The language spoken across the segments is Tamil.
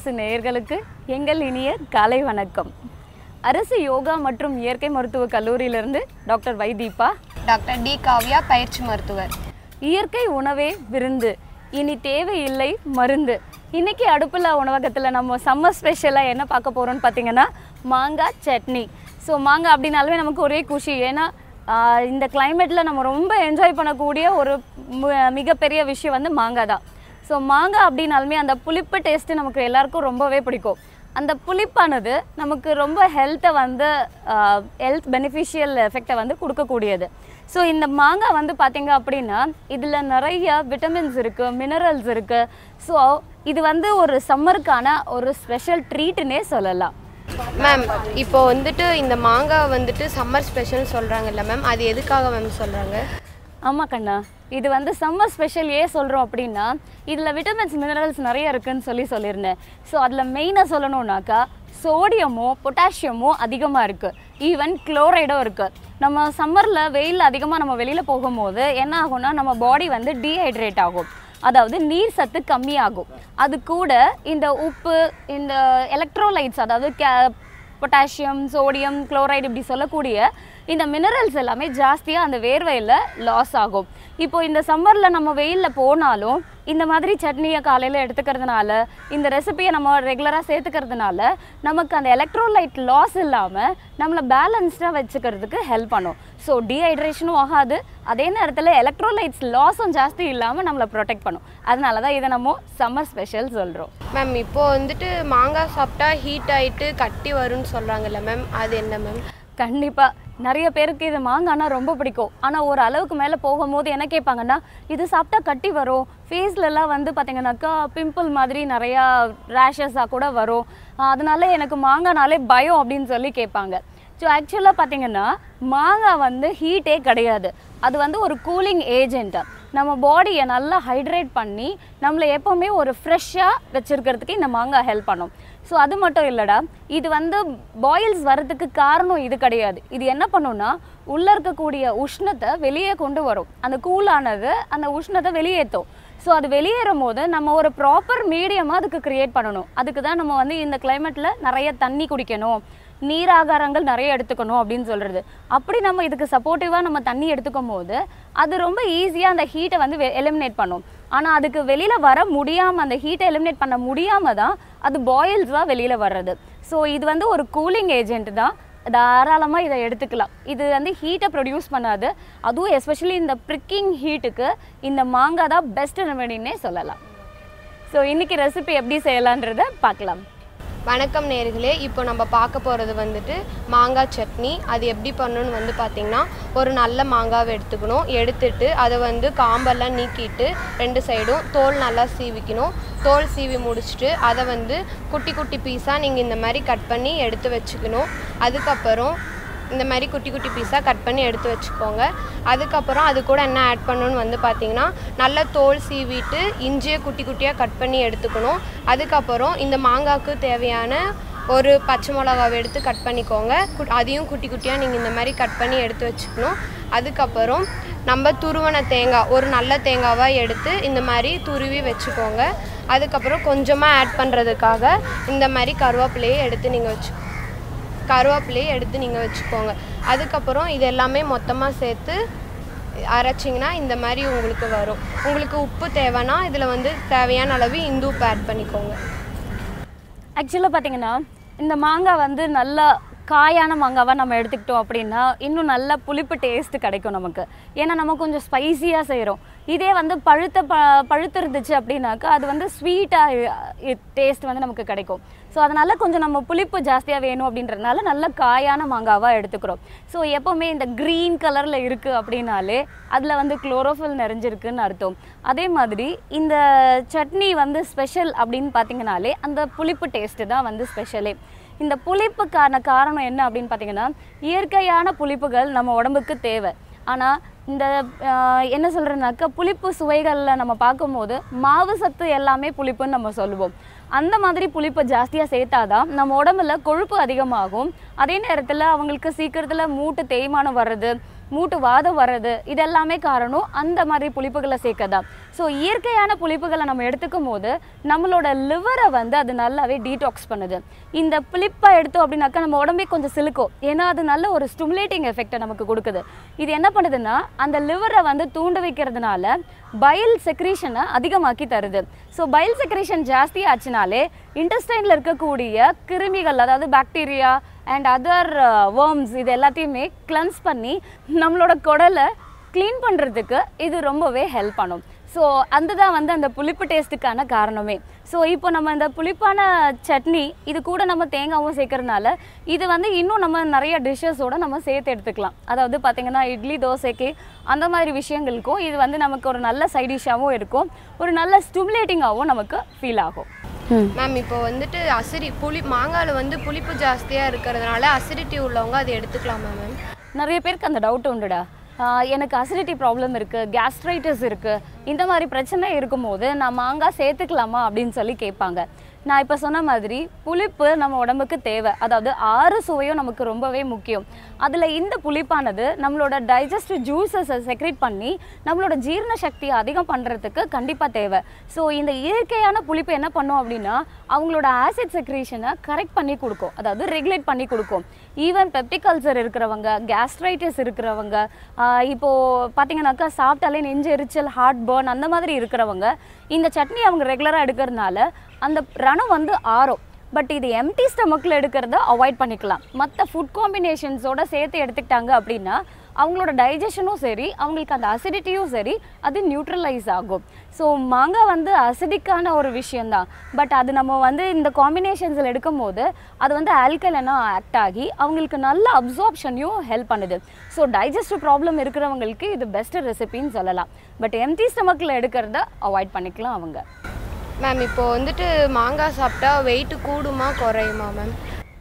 அரசு நேயர்களுக்கு எங்கள் இனிய காலை வணக்கம் அரசு யோகா மற்றும் இயற்கை மருத்துவ கல்லூரியிலிருந்து doctor Vaideepa doctor D Kavya பயிற்சி மருத்துவர் இயற்கை உணவே விருந்து இனி தேவையில்லை மருந்து இன்னைக்கு அடுப்பில் உணவகத்தில் நம்ம சம்மர் ஸ்பெஷலாக என்ன பார்க்க போகிறோம்னு பார்த்தீங்கன்னா மாங்காய் சட்னி ஸோ மாங்காய் அப்படின்னாலுமே நமக்கு ஒரே குஷி ஏன்னா ஆஹ், இந்த கிளைமேட்டில் நம்ம ரொம்ப என்ஜாய் பண்ணக்கூடிய ஒரு மு- மிகப்பெரிய விஷயம் வந்து மாங்காய் தான் ஸோ மாங்காய் அப்படின்னாலுமே அந்த புளிப்பு டேஸ்ட்டு நமக்கு எல்லாருக்கும் ரொம்பவே பிடிக்கும் அந்த புளிப்பானது நமக்கு ரொம்ப ஹெல்த்தை வந்து ஹெல்த் பெனிஃபிஷியல் எஃபெக்டை வந்து கொடுக்கக்கூடியது ஸோ இந்த மாங்காய் வந்து பார்த்தீங்க அப்படின்னா இதில் நிறைய விட்டமின்ஸ் இருக்குது மினரல்ஸ் இருக்குது ஸோ இது வந்து ஒரு சம்மருக்கான ஒரு ஸ்பெஷல் ட்ரீட்டுன்னே சொல்லலாம் மேம் இப்போ வந்துட்டு இந்த மாங்காய் வந்துட்டு சம்மர் ஸ்பெஷல் சொல்கிறாங்கல்ல மேம் அது எதுக்காக மேம் சொல்கிறாங்க ஆமாம் கண்ணா இது வந்து சம்மர் ஸ்பெஷல் ஏன் சொல்கிறோம் அப்படின்னா இதில் விட்டமின்ஸ் மினரல்ஸ் நிறைய இருக்குன்னு சொல்லி சொல்லியிருந்தேன் ஸோ அதில் மெயினாக சொல்லணும்னாக்கா சோடியமும் பொட்டாசியமும் அதிகமாக இருக்குது ஈவன் குளோரைடும் இருக்குது நம்ம சம்மரில் வெயில் அதிகமாக நம்ம வெளியில் போகும்போது என்ன ஆகும்னா நம்ம பாடி வந்து டீஹைட்ரேட் ஆகும் அதாவது நீர் சத்து கம்மியாகும் அது கூட இந்த உப்பு இந்த எலக்ட்ரோலைட்ஸ் அதாவது கே பொட்டாசியம் சோடியம் குளோரைடு இப்படி சொல்லக்கூடிய இந்த மினரல்ஸ் எல்லாமே ஜாஸ்தியாக அந்த வேர்வையில் லாஸ் ஆகும் இப்போ இந்த சம்மரில் நம்ம வெயிலில் போனாலும் இந்த மாதிரி சட்னியை காலையில் எடுத்துக்கிறதுனால இந்த ரெசிபியை நம்ம ரெகுலராக சேர்த்துக்கிறதுனால நமக்கு அந்த எலக்ட்ரோலைட் லாஸ் இல்லாமல் நம்மளை பேலன்ஸ்டாக வச்சுக்கிறதுக்கு ஹெல்ப் பண்ணும் ஸோ டீஹைட்ரேஷனும் ஆகாது அதே நேரத்தில் எலக்ட்ரோலைட்ஸ் லாஸும் ஜாஸ்தி இல்லாமல் நம்மளை ப்ரொடெக்ட் பண்ணும் அதனால தான் இதை நம்ம சம்மர் ஸ்பெஷல் சொல்கிறோம் மேம் இப்போ வந்துட்டு மாங்காய் சாப்பிட்டா ஹீட் ஆயிட்டு கட்டி வரும்னு சொல்கிறாங்கல்ல மேம் அது என்ன மேம் கண்டிப்பாக நிறைய பேருக்கு இது மாங்கானா ரொம்ப பிடிக்கும் ஆனால் ஒரு அளவுக்கு மேலே போகும்போது என்ன கேட்பாங்கன்னா இது சாப்பிட்டா கட்டி வரும் ஃபேஸ்லலாம் வந்து பார்த்தீங்கன்னாக்கா பிம்பிள் மாதிரி நிறையா ரேஷஸாக கூட வரும் ஆஹ் அதனால எனக்கு மாங்கானாலே பயம் அப்படின்னு சொல்லி கேட்பாங்க ஸோ ஆக்சுவலாக பார்த்தீங்கன்னா மாங்காய் வந்து ஹீட்டே கிடையாது அது வந்து ஒரு கூலிங் ஏஜென்ட் நம்ம பாடியை நல்லா ஹைட்ரேட் பண்ணி நம்மளை எப்போவுமே ஒரு ஃப்ரெஷ்ஷாக வச்சுருக்கிறதுக்கு இந்த மாங்காய் ஹெல்ப் பண்ணும் ஸோ அது மட்டும் இல்லைடா இது வந்து பாயில்ஸ் வர்றதுக்கு காரணம் இது கிடையாது இது என்ன பண்ணும்னா உள்ளே இருக்கக்கூடிய உஷ்ணத்தை வெளியே கொண்டு வரும் அந்த கூலானது அந்த உஷ்ணத்தை வெளியேற்றும் ஸோ அது வெளியேறும் போது நம்ம ஒரு ப்ராப்பர் மீடியமாக அதுக்கு க்ரியேட் பண்ணணும் அதுக்கு தான் நம்ம வந்து இந்த கிளைமேட்டில் நிறைய தண்ணி குடிக்கணும் நீராகாரங்கள் நிறைய எடுத்துக்கணும் அப்படின்னு சொல்கிறது அப்படி நம்ம இதுக்கு சப்போர்ட்டிவாக நம்ம தண்ணி எடுத்துக்கும் போது அது ரொம்ப ஈஸியாக அந்த ஹீட்டை வந்து எலிமினேட் பண்ணும் ஆனால் அதுக்கு வெளியில் வர முடியாமல் அந்த ஹீட்டை எலிமினேட் பண்ண முடியாமல் தான் அது பாயில்ஸாக வெளியில் வர்றது ஸோ இது வந்து ஒரு கூலிங் ஏஜென்ட் தான் தாராளமாக இதை எடுத்துக்கலாம் இது வந்து ஹீட்டை ப்ரொடியூஸ் பண்ணாது அதுவும் எஸ்பெஷலி இந்த ப்ரிக்கிங் ஹீட்டுக்கு இந்த மாங்காய் தான் பெஸ்ட் ரெமெடின்னே சொல்லலாம் ஸோ இன்றைக்கி ரெசிபி எப்படி செய்யலான்றதை பார்க்கலாம் வணக்கம் நேர்களே இப்போ நம்ம பார்க்க போகிறது வந்துட்டு மாங்காய் சட்னி அது எப்படி பண்ணணும்னு வந்து பார்த்திங்கன்னா ஒரு நல்ல மாங்காவை எடுத்துக்கணும் எடுத்துட்டு அதை வந்து காம்பெல்லாம் நீக்கிட்டு ரெண்டு சைடும் தோல் நல்லா சீவிக்கணும் தோல் சீவி முடிச்சுட்டு அதை வந்து குட்டி குட்டி பீஸாக நீங்கள் இந்த மாதிரி கட் பண்ணி எடுத்து வச்சுக்கணும் அதுக்கப்புறம் இந்த மாதிரி குட்டி குட்டி பீஸாக கட் பண்ணி எடுத்து வச்சுக்கோங்க அதுக்கப்புறம் அது கூட என்ன ஆட் பண்ணணும்னு வந்து பார்த்தீங்கன்னா நல்லா தோல் சீவிட்டு இஞ்சியை குட்டி குட்டியாக கட் பண்ணி எடுத்துக்கணும் அதுக்கப்புறம் இந்த மாங்காய்க்கு தேவையான ஒரு பச்சை மிளகாவை எடுத்து கட் பண்ணிக்கோங்க கு- அதையும் குட்டி குட்டியாக நீங்கள் இந்த மாதிரி கட் பண்ணி எடுத்து வச்சுக்கணும் அதுக்கப்புறம் நம்ம துருவன தேங்காய் ஒரு நல்ல தேங்காவாக எடுத்து இந்த மாதிரி துருவி வச்சுக்கோங்க அதுக்கப்புறம் கொஞ்சமாக ஆட் பண்ணுறதுக்காக இந்த மாதிரி கருவேப்பிலையை எடுத்து நீங்கள் வச்சு கருவேப்பிலையை எடுத்து நீங்கள் வச்சுக்கோங்க அதுக்கப்புறம் இது எல்லாமே மொத்தமாக சேர்த்து அரைச்சிங்கன்னா இந்த மாதிரி உங்களுக்கு வரும் உங்களுக்கு உப்பு தேவைன்னா இதில் வந்து தேவையான அளவு இந்து உப்பு ஆட் பண்ணிக்கோங்க ஆக்சுவலாக பார்த்தீங்கன்னா இந்த மாங்காய் வந்து நல்லா காயான மாங்காவாக நம்ம எடுத்துக்கிட்டோம் அப்படின்னா இன்னும் நல்ல புளிப்பு டேஸ்ட் கிடைக்கும் நமக்கு ஏன்னா நம்ம கொஞ்சம் ஸ்பைசியாக செய்கிறோம் இதே வந்து பழுத்த ப பழுத்து இருந்துச்சு அப்படின்னாக்கா அது வந்து ஸ்வீட்டாக டேஸ்ட் வந்து நமக்கு கிடைக்கும் ஸோ அதனால் கொஞ்சம் நம்ம புளிப்பு ஜாஸ்தியாக வேணும் அப்படின்றதுனால நல்ல காயான மாங்காவாக எடுத்துக்கிறோம் ஸோ எப்போவுமே இந்த க்ரீன் கலரில் இருக்குது அப்படின்னாலே அதில் வந்து குளோரோஃபில் நிறைஞ்சிருக்குன்னு அர்த்தம் அதே மாதிரி இந்த சட்னி வந்து ஸ்பெஷல் அப்படின்னு பார்த்தீங்கனாலே அந்த புளிப்பு டேஸ்ட்டு தான் வந்து ஸ்பெஷலே இந்த புளிப்புக்கான காரணம் என்ன அப்படின்னு பார்த்தீங்கன்னா இயற்கையான புளிப்புகள் நம்ம உடம்புக்கு தேவை ஆனால் இந்த ஆஹ், என்ன சொல்கிறேன்னாக்கா புளிப்பு சுவைகளில் நம்ம பார்க்கும்போது மாவு சத்து எல்லாமே புளிப்புன்னு நம்ம சொல்லுவோம் அந்த மாதிரி புளிப்பை ஜாஸ்தியாக சேர்த்தாதான் நம்ம உடம்புல கொழுப்பு அதிகமாகும் அதே நேரத்தில் அவங்களுக்கு சீக்கிரத்தில் மூட்டு தேய்மானம் வர்றது மூட்டு வாதம் வர்றது இதெல்லாமே காரணம் அந்த மாதிரி புளிப்புகளை சேர்க்கதான் ஸோ இயற்கையான புளிப்புகளை நம்ம எடுத்துக்கும் போது நம்மளோட லிவரை வந்து அது நல்லாவே டீடாக்ஸ் பண்ணுது இந்த புளிப்பை எடுத்தோம் அப்படின்னாக்கா நம்ம உடம்பே கொஞ்சம் சிலுக்கும் ஏன்னா அது நல்ல ஒரு ஸ்டிமுலேட்டிங் எஃபெக்டை நமக்கு கொடுக்குது இது என்ன பண்ணுதுன்னா அந்த லிவரை வந்து தூண்ட வைக்கிறதுனால பைல் செக்ரீஷனை அதிகமாக்கி தருது ஸோ பைல் செக்ரீஷன் ஜாஸ்தி ஆச்சுனாலே இன்டெஸ்டைனில் இருக்கக்கூடிய கிருமிகள் அதாவது பாக்டீரியா அண்ட் அதர் வேர்ம்ஸ் இது எல்லாத்தையுமே கிளன்ஸ் பண்ணி நம்மளோட குடலை க்ளீன் பண்ணுறதுக்கு இது ரொம்பவே ஹெல்ப் பண்ணும் ஸோ அந்த தான் வந்து அந்த புளிப்பு டேஸ்ட்டுக்கான காரணமே ஸோ இப்போ நம்ம இந்த புளிப்பான சட்னி இது கூட நம்ம தேங்காவும் சேர்க்கறதுனால இது வந்து இன்னும் நம்ம நிறைய டிஷ்ஷஸோட நம்ம சேர்த்து எடுத்துக்கலாம் அதாவது பார்த்திங்கன்னா இட்லி தோசைக்கு அந்த மாதிரி விஷயங்களுக்கும் இது வந்து நமக்கு ஒரு நல்ல சைட் டிஷ்ஷாகவும் இருக்கும் ஒரு நல்ல ஸ்டிமுலேட்டிங்காகவும் நமக்கு ஃபீல் ஆகும் மேம் இப்போ வந்துட்டு அசிடி புளி மாங்காயில் வந்து புளிப்பு ஜாஸ்தியாக இருக்கிறதுனால அசிடிட்டி உள்ளவங்க அதை எடுத்துக்கலாமா மேம் நிறைய பேருக்கு அந்த டவுட் உண்டுடா ஆஹ் எனக்கு அசிடிட்டி ப்ராப்ளம் இருக்குது கேஸ்ட்ரைட்டிஸ் இருக்குது இந்த மாதிரி பிரச்சனை இருக்கும்போது நான் மாங்காய் சேர்த்துக்கலாமா அப்படின்னு சொல்லி கேட்பாங்க நான் இப்போ சொன்ன மாதிரி புளிப்பு நம்ம உடம்புக்கு தேவை அதாவது ஆறு சுவையும் நமக்கு ரொம்பவே முக்கியம் அதில் இந்த புளிப்பானது நம்மளோட டைஜஸ்டிவ் ஜூஸஸை செக்ரேட் பண்ணி நம்மளோட ஜீரண சக்தியை அதிகம் பண்ணுறதுக்கு கண்டிப்பாக தேவை ஸோ இந்த இயற்கையான புளிப்பு என்ன பண்ணும் அப்படின்னா அவங்களோட ஆசிட் செக்ரேஷனை கரெக்ட் பண்ணி கொடுக்கும் அதாவது ரெகுலேட் பண்ணி கொடுக்கும் ஈவன் பெப்டிக் அல்சர் இருக்கிறவங்க கேஸ்ட்ரைட்டிஸ் இருக்கிறவங்க ஆஹ் இப்போ பார்த்தீங்கன்னாக்கா சாப்பிட்டாலே நெஞ்சு எரிச்சல் ஹார்ட் பர்ன் அந்த மாதிரி இருக்கிறவங்க இந்த சட்னி அவங்க ரெகுலராக எடுக்கிறதுனால அந்த ரணம் வந்து ஆறும் பட் இது எம்டி ஸ்டமக்கில் எடுக்கிறத அவாய்ட் பண்ணிக்கலாம் மற்ற ஃபுட் காம்பினேஷன்ஸோட சேர்த்து எடுத்துக்கிட்டாங்க அப்படின்னா அவங்களோட டைஜஷனும் சரி அவங்களுக்கு அந்த அசிடிட்டியும் சரி அது நியூட்ரலைஸ் ஆகும் ஸோ மாங்காய் வந்து அசிடிக்கான ஒரு விஷயந்தான் பட் அது நம்ம வந்து இந்த காம்பினேஷன்ஸில் எடுக்கும் போது அது வந்து ஆல்கலைனாக ஆக்ட் ஆகி அவங்களுக்கு நல்ல அப்சார்ப்ஷனையும் ஹெல்ப் பண்ணுது ஸோ டைஜஸ்டிவ் ப்ராப்ளம் இருக்கிறவங்களுக்கு இது பெஸ்ட் ரெசிபின்னு சொல்லலாம் பட் எம்டி ஸ்டமக்கில் எடுக்கிறத அவாய்ட் பண்ணிக்கலாம் அவங்க மேம் இப்போ வந்துட்டு மாங்காய் சாப்பிட்டா வெயிட் கூடுமா குறையுமா மேம்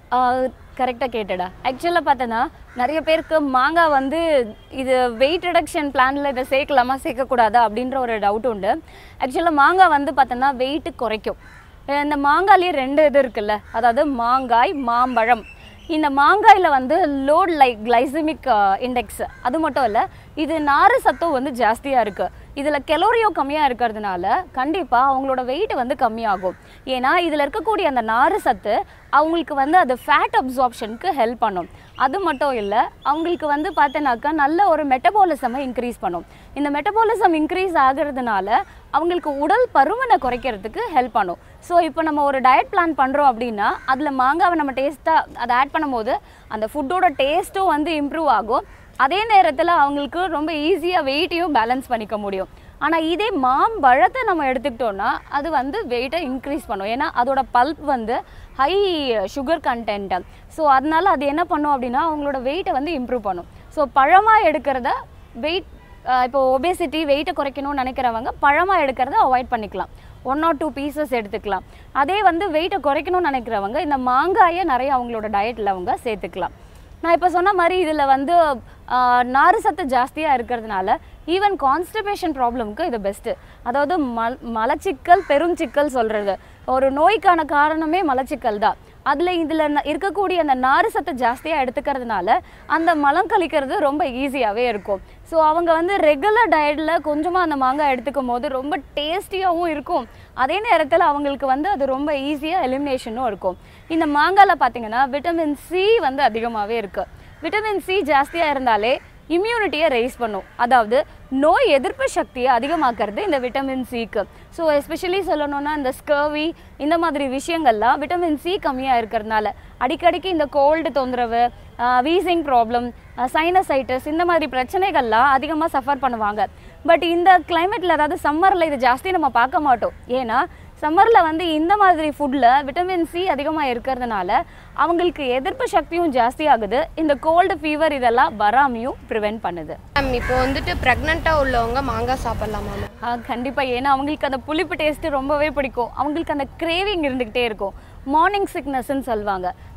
கரெக்டாக கேட்டடா ஆக்சுவலாக பார்த்தோன்னா நிறைய பேருக்கு மாங்காய் வந்து இது வெயிட் ரிடக்ஷன் பிளானில் இதை சேர்க்கலாமா சேர்க்கக்கூடாதா அப்படின்ற ஒரு டவுட் உண்டு ஆக்சுவலாக மாங்காய் வந்து பார்த்தோன்னா வெயிட் குறைக்கும் அஹ் இந்த மாங்காயிலே ரெண்டு இது இருக்குல்ல அதாவது மாங்காய் மாம்பழம் இந்த மாங்காயில் வந்து லோட் லைக் கிளைசமிக் இண்டெக்ஸ் அது மட்டும் இல்லை இது நாறு சத்தும் வந்து ஜாஸ்தியாக இருக்குது இதில் கெலோரியோ கம்மியாக இருக்கிறதுனால கண்டிப்பாக அவங்களோட வெயிட் வந்து கம்மியாகும் ஏன்னா இதில் இருக்கக்கூடிய அந்த நாறு சத்து அவங்களுக்கு வந்து அது ஃபேட் அப்சார்ப்ஷனுக்கு ஹெல்ப் பண்ணும் அது மட்டும் இல்லை அவங்களுக்கு வந்து பார்த்தோன்னாக்கா நல்ல ஒரு மெட்டபாலிசமை இன்க்ரீஸ் பண்ணும் இந்த மெட்டபாலிசம் இன்க்ரீஸ் ஆகிறதுனால அவங்களுக்கு உடல் பருமனை குறைக்கிறதுக்கு ஹெல்ப் பண்ணும் ஸோ இப்போ நம்ம ஒரு டயட் பிளான் பண்ணுறோம் அப்படின்னா அதில் மாங்காவை நம்ம டேஸ்ட்டாக அதை ஆட் பண்ணும்போது அந்த ஃபுட்டோட டேஸ்ட்டும் வந்து இம்ப்ரூவ் ஆகும் அதே நேரத்தில் அவங்களுக்கு ரொம்ப ஈஸியாக வெயிட்டையும் பேலன்ஸ் பண்ணிக்க முடியும் ஆனால் இதே மாம்பழத்தை நம்ம எடுத்துக்கிட்டோம்னா அது வந்து வெயிட்டை இன்க்ரீஸ் பண்ணும் ஏன்னா அதோட பல்ப் வந்து ஹை சுகர் கண்டென்ட் ஸோ அதனால அது என்ன பண்ணும் அப்படின்னா அவங்களோட வெயிட்டை வந்து இம்ப்ரூவ் பண்ணும் ஸோ பழமாக எடுக்கிறத வெயிட் இப்போ ஒபேசிட்டி வெயிட்டை குறைக்கணும்னு நினைக்கிறவங்க பழமாக எடுக்கிறத அவாய்ட் பண்ணிக்கலாம் ஒன் ஆர் டூ பீசஸ் எடுத்துக்கலாம் அதே வந்து வெயிட்டை குறைக்கணும்னு நினைக்கிறவங்க இந்த மாங்காயை நிறைய அவங்களோட டயட்டில் அவங்க சேர்த்துக்கலாம் நான் இப்போ சொன்ன மாதிரி இதில் வந்து ஆஹ், நாறு சத்து ஜாஸ்தியாக இருக்கிறதுனால ஈவன் கான்ஸ்டிபேஷன் ப்ராப்ளம்க்கு இது பெஸ்ட்டு அதாவது மல் மலச்சிக்கல் பெருஞ்சிக்கல் சொல்கிறது ஒரு நோய்க்கான காரணமே மலச்சிக்கல் தான் அதில் இதில் இருக்கக்கூடிய அந்த நாறு சத்து ஜாஸ்தியாக எடுத்துக்கிறதுனால அந்த மலம் கழிக்கிறது ரொம்ப ஈஸியாகவே இருக்கும் ஸோ அவங்க வந்து ரெகுலர் டயட்டில் கொஞ்சமாக அந்த மாங்காய் எடுத்துக்கும் போது ரொம்ப டேஸ்டியாகவும் இருக்கும் அதே நேரத்தில் அவங்களுக்கு வந்து அது ரொம்ப ஈஸியாக எலிமினேஷனும் இருக்கும் இந்த மாங்காயில் பார்த்தீங்கன்னா விட்டமின் சி வந்து அதிகமாகவே இருக்குது விட்டமின் சி ஜாஸ்தியாக இருந்தாலே இம்யூனிட்டியை ரைஸ் பண்ணும் அதாவது நோய் எதிர்ப்பு சக்தியை அதிகமாக்குறது இந்த விட்டமின் சிக்கு ஸோ எஸ்பெஷலி சொல்லணும்னா இந்த ஸ்கர்வி இந்த மாதிரி விஷயங்கள்லாம் விட்டமின் சி கம்மியாக இருக்கிறதுனால அடிக்கடிக்கு இந்த கோல்டு தொந்தரவு வீசிங் ப்ராப்ளம் சைனசைட்டிஸ் இந்த மாதிரி பிரச்சனைகள்லாம் அதிகமாக சஃபர் பண்ணுவாங்க பட் இந்த கிளைமேட்டில் அதாவது சம்மரில் இது ஜாஸ்தி நம்ம பார்க்க மாட்டோம் ஏன்னா சம்மரில் வந்து இந்த மாதிரி ஃபுட்டில் விட்டமின் சி அதிகமாக இருக்கிறதுனால அவங்களுக்கு எதிர்ப்பு சக்தியும் ஜாஸ்தி ஆகுது இந்த கோல்டு ஃபீவர் இதெல்லாம் வராமையும் ப்ரிவென்ட் பண்ணுது மேம் இப்போ வந்துட்டு ப்ரெக்னெண்ட்டாக உள்ளவங்க மாங்காய் சாப்பிட்லாமா மேம் கண்டிப்பாக ஏன்னா அவங்களுக்கு அந்த புளிப்பு டேஸ்ட்டு ரொம்பவே பிடிக்கும் அவங்களுக்கு அந்த கிரேவிங் இருந்துக்கிட்டே இருக்கும் மார்னிங் சிக்னஸ்ன்னு சொல்லுவாங்க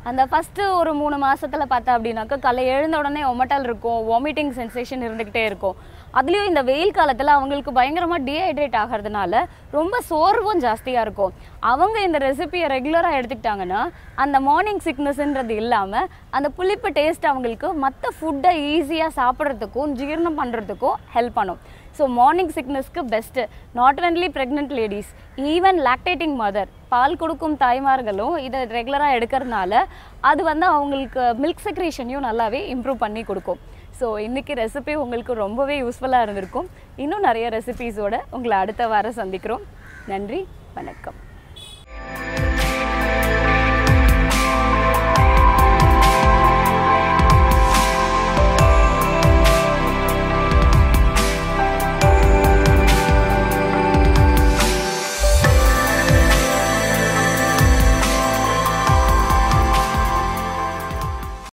அந்த ஃபஸ்ட்டு ஒரு மூணு மாசத்துல பார்த்தா அப்படின்னாக்கா காலை எழுந்த உடனே ஒமட்டல் இருக்கும் வாமிட்டிங் சென்சேஷன் இருந்துக்கிட்டே இருக்கும் அதுலேயும் இந்த வெயில் காலத்தில் அவங்களுக்கு பயங்கரமாக டீஹைட்ரேட் ஆகிறதுனால ரொம்ப சோர்வும் ஜாஸ்தியாக இருக்கும் அவங்க இந்த ரெசிபியை ரெகுலராக எடுத்துக்கிட்டாங்கன்னா அந்த மார்னிங் சிக்னஸ்ன்றது இல்லாமல் அந்த புளிப்பு டேஸ்ட் அவங்களுக்கு மற்ற ஃபுட்டை ஈஸியாக சாப்பிட்றதுக்கும் ஜீரணம் பண்ணுறதுக்கும் ஹெல்ப் பண்ணும் ஸோ மார்னிங் சிக்னஸ்க்கு best not only pregnant ladies even lactating mother பால் கொடுக்கும் தாய்மார்களும் இதை ரெகுலராக எடுக்கிறதுனால அது வந்து அவங்களுக்கு மில்க் செக்ரேஷனையும் நல்லாவே இம்ப்ரூவ் பண்ணி கொடுக்கும் ஸோ இன்றைக்கி ரெசிபி உங்களுக்கு ரொம்பவே யூஸ்ஃபுல்லாக இருந்திருக்கும் இன்னும் நிறைய ரெசிபீஸோட உங்களை அடுத்த வாரம் சந்திக்கிறோம் நன்றி வணக்கம்